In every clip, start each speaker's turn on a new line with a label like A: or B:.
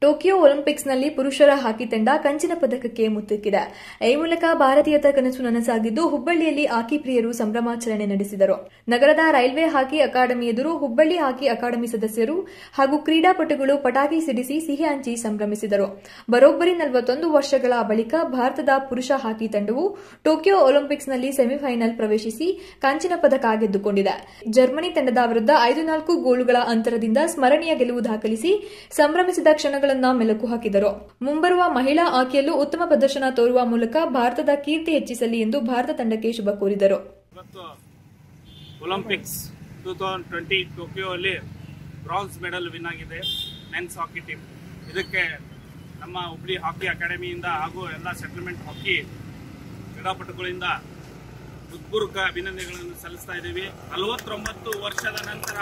A: Tokyo ಒಲಿಂಪಿಕ್ಸ್ನಲ್ಲಿ ಪುರುಷರ ಹಾಕಿ ತಂಡ ಕಂಚಿನ ಪದಕಕ್ಕೆ ಮುತ್ತಿಕ್ಕಿದೆ ಈ ಮೂಲಕ ಭಾರತೀಯತ ಕನಸು ನನಸಾಗಿದ್ದು ಹುಬ್ಬಳ್ಳಿಯಲ್ಲಿ ಹಾಕಿ ಪ್ರಿಯರು ಸಂಭ್ರಮಾಚರಣೆ ನಡೆಸಿದರು ನಗರದ ರೈಲ್ವೆ ಹಾಕಿ ಅಕಾಡೆಮಿ ಎದುರು ಹುಬ್ಬಳ್ಳಿ ಹಾಕಿ ಅಕಾಡೆಮಿ ಸದಸ್ಯರು ಹಾಗೂ ಕ್ರೀಡಾಪಟುಗಳು ಪಟಾಕಿ ಸಿಡಿಸಿ ಸಿಹಿ ಹಂಚಿ ಸಂಭ್ರಮಿಸಿದರು ಬರೋಬ್ಬರಿ ನಲವತ್ತೊಂದು ವರ್ಷಗಳ ಬಳಿಕ ಭಾರತದ ಪುರುಷ ಹಾಕಿ ತಂಡವು ಟೋಕಿಯೋ ಒಲಿಂಪಿಕ್ಸ್ನಲ್ಲಿ ಸೆಮಿಫೈನಲ್ ಪ್ರವೇಶಿಸಿ ಕಂಚಿನ ಪದಕ ಗೆದ್ದುಕೊಂಡಿದೆ ಜರ್ಮನಿ ತಂಡದ ವಿರುದ್ಧ ಐದು ನಾಲ್ಕು ಗೋಲುಗಳ ಅಂತರದಿಂದ ಸ್ಮರಣೀಯ ಗೆಲುವು ದಾಖಲಿಸಿ ಸಂಭ್ರಮಿಸಿದ ಕ್ಷಣಗಳನ್ನು ಮೆಲುಕು ಹಾಕಿದರು ಮುಂಬರುವ ಮಹಿಳಾ ಆಕೆಯಲ್ಲೂ ಉತ್ತಮ ಪ್ರದರ್ಶನ ತೋರುವ ಮೂಲಕ ಭಾರತದ ಕೀರ್ತಿ ಹೆಚ್ಚಿಸಲಿ ಎಂದು ಭಾರತ ತಂಡಕ್ಕೆ ಶುಭ ಕೋರಿದರು
B: ಇವತ್ತು Olympics two thousand twenty Tokyo ಅಲ್ಲಿ ಬ್ರಾನ್ಸ್ ಮೆಡಲ್ ವಿನ್ ಆಗಿದೆ ಮೆನ್ಸ್ ಹಾಕಿ ಟೀಮ್ ಇದಕ್ಕೆ ನಮ್ಮ ಹುಬ್ಳಿ ಹಾಕಿ ಅಕಾಡೆಮಿಯಿಂದ ಹಾಗೂ ಎಲ್ಲ ಸೆಟಲ್ಮೆಂಟ್ ಹಾಕಿ ಕ್ರೀಡಾಪಟುಗಳಿಂದ ಹೃತ್ಪೂರ್ವಕ ಅಭಿನಂದನೆಗಳನ್ನು ಸಲ್ಲಿಸ್ತಾ ಇದ್ದೀವಿ ನಲವತ್ತೊಂಬತ್ತು ವರ್ಷದ ನಂತರ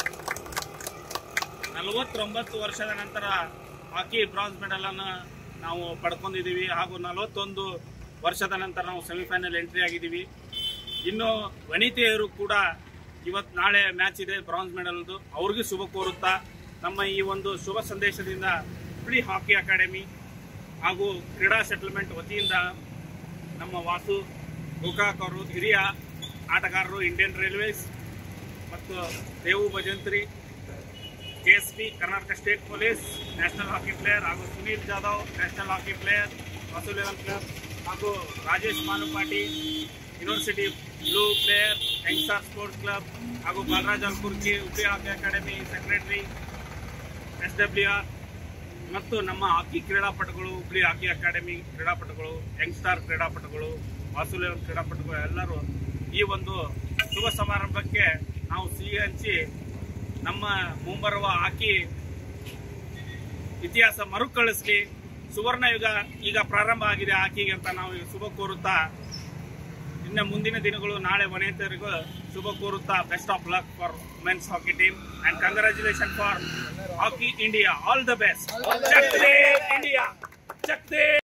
B: ನಲವತ್ತೊಂಬತ್ತು ವರ್ಷದ ನಂತರ ಹಾಕಿ ಬ್ರಾನ್ಸ್ ಮೆಡಲ್ ಅನ್ನು ನಾವು ಪಡ್ಕೊಂಡಿದ್ದೀವಿ ಹಾಗೂ ನಲವತ್ತೊಂದು ವರ್ಷದ ನಂತರ ನಾವು ಸೆಮಿಫೈನಲ್ ಎಂಟ್ರಿ ಆಗಿದ್ದೀವಿ ಇನ್ನು ವನಿತೆಯರು ಕೂಡ ಇವತ್ತು ನಾಳೆ ಮ್ಯಾಚ್ ಇದೆ ಬ್ರಾನ್ಸ್ ಮೆಡಲ್ದು ಅವ್ರಿಗೂ ಶುಭ ಕೋರುತ್ತಾ ನಮ್ಮ ಈ ಒಂದು ಶುಭ ಸಂದೇಶದಿಂದ ಹುಬ್ಳಿ ಹಾಕಿ ಅಕಾಡೆಮಿ ಹಾಗೂ ಕ್ರೀಡಾ ಸೆಟಲ್ಮೆಂಟ್ ವತಿಯಿಂದ ನಮ್ಮ ವಾಸು ಗೋಕಾಕ್ ಅವರು ಹಿರಿಯ ಆಟಗಾರರು ಇಂಡಿಯನ್ ರೈಲ್ವೇಸ್ ಮತ್ತು Devu Bhajantri K S P Karnataka state police national hockey player ಹಾಗೂ Sunil Jadhav national hockey player Vasu eleven club ಹಾಗೂ Rajesh Manupati university blue player young star sports club ಹಾಗೂ Balaraj Alkurji Hubli hockey academy secretary S W R ಮತ್ತು ನಮ್ಮ ಹಾಕಿ ಕ್ರೀಡಾಪಟುಗಳು ಹುಬ್ಳಿ ಹಾಕಿ ಅಕಾಡೆಮಿ ಕ್ರೀಡಾಪಟುಗಳು ಯಂಗ್ಸ್ಟಾರ್ ಕ್ರೀಡಾಪಟುಗಳು Vasu eleven ಕ್ರೀಡಾಪಟುಗಳು ಎಲ್ಲರೂ ಈ ಒಂದು ಶುಭ ಸಮಾರಂಭಕ್ಕೆ ನಾವು ಸಿಹಿ ಹಂಚಿ ನಮ್ಮ ಮುಂಬರುವ ಹಾಕಿ ಇತಿಹಾಸ ಮರುಕಳಿಸ್ಲಿ ಸುವರ್ಣ ಯುಗ ಈಗ ಪ್ರಾರಂಭ ಆಗಿದೆ ಹಾಕಿಗೆ ಅಂತ ನಾವು ಈಗ ಶುಭ ಕೋರುತ್ತಾ ಇನ್ನು ಮುಂದಿನ ದಿನಗಳು ನಾಳೆ ವನಿತೆಯರಿಗೂ ಶುಭ ಕೋರುತ್ತಾ best of luck for men's hockey team and congratulation for hockey India all the best India ಚಕ್ದೇ